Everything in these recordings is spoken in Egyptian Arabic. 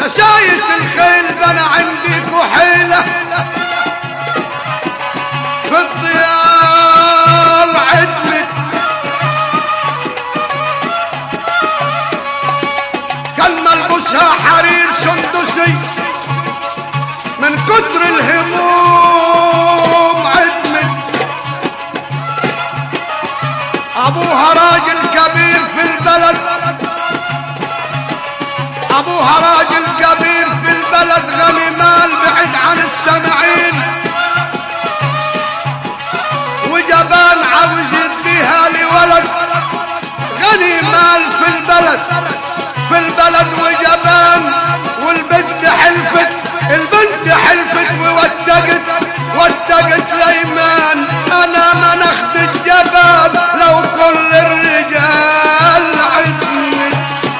سايس الخيل ده انا عندي كحيلة في الضيار عدلت كان ملبوسها حرير سندسي من كتر الهموم عدمت ابوها راجل كبير في البلد ابوها راجل كبير في البلد غني مال بعيد عن السامعين وجبان عاوز يديها لولد غني مال في البلد في البلد وجبان والبنت حلفت البنت حلفت وودقت ودقت ليمان انا ما ناخد الجبان لو كل الرجال عدمت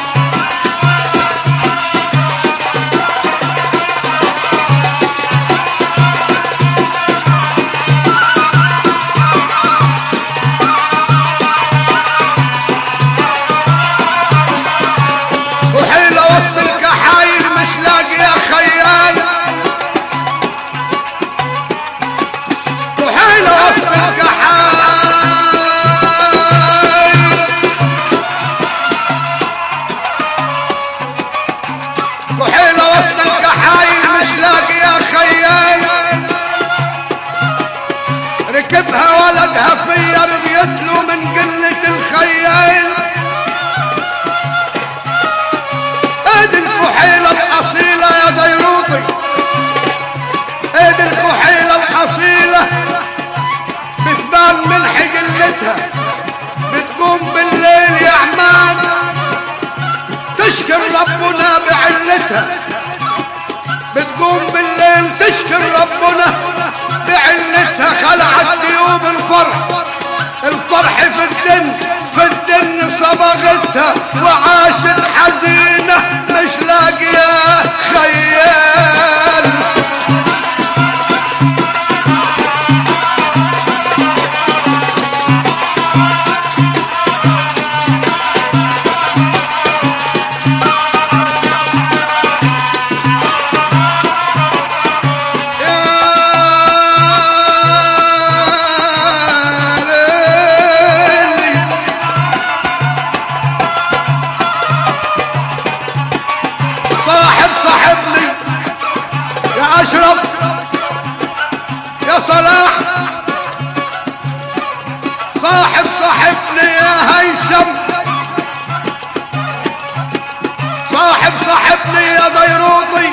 وحيلة وسط الكحايل مش لاقي يا خيال وحيلة وسط الكحايل وحيلة وسط الكحايل مش لاقي يا خيال ركبها ولدها فيا رضيت له من قلة الخيال ادي الكحيلة الأصيلة يا ديروطي ادي الكحيلة الأصيلة بتبان من حجلتها بتقوم بالليل يا عماد تشكر ربنا بعلتها بتقوم بالليل تشكر ربنا بعلتها خلعت ديوب الفرح الفرح في الدن في الدن صبغتها وعاشت حزينة مش لاقية خيال يا ليلي صاحب صاحبني يا اشرف يا صلاح صاحب صاحبني يا هيثم صاحب صاحبني يا ديروطي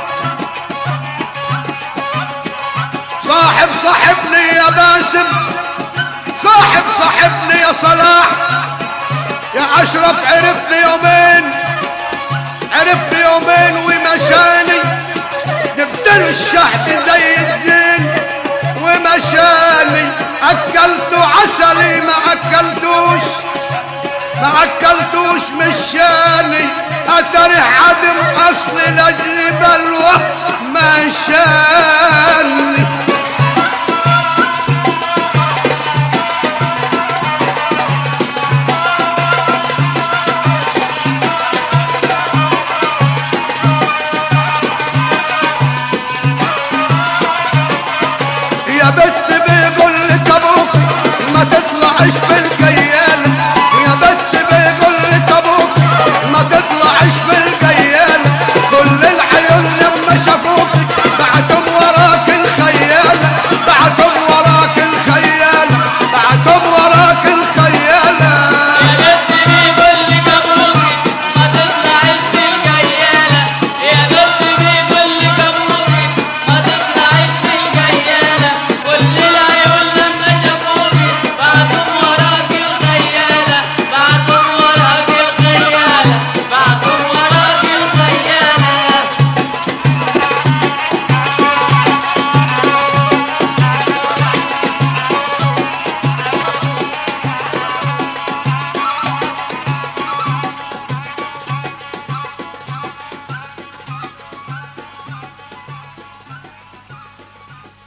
صاحب صاحبني يا باسم صاحب صاحبني يا صلاح يا اشرف عرفني يومين عرفني يومين ومشاني جبت له الشحت زي الدين ومشاني اكلته عسلي ما اكلتوش ما اكلتوش مشاني اتري عدم اصل لاجل بلوه مشاني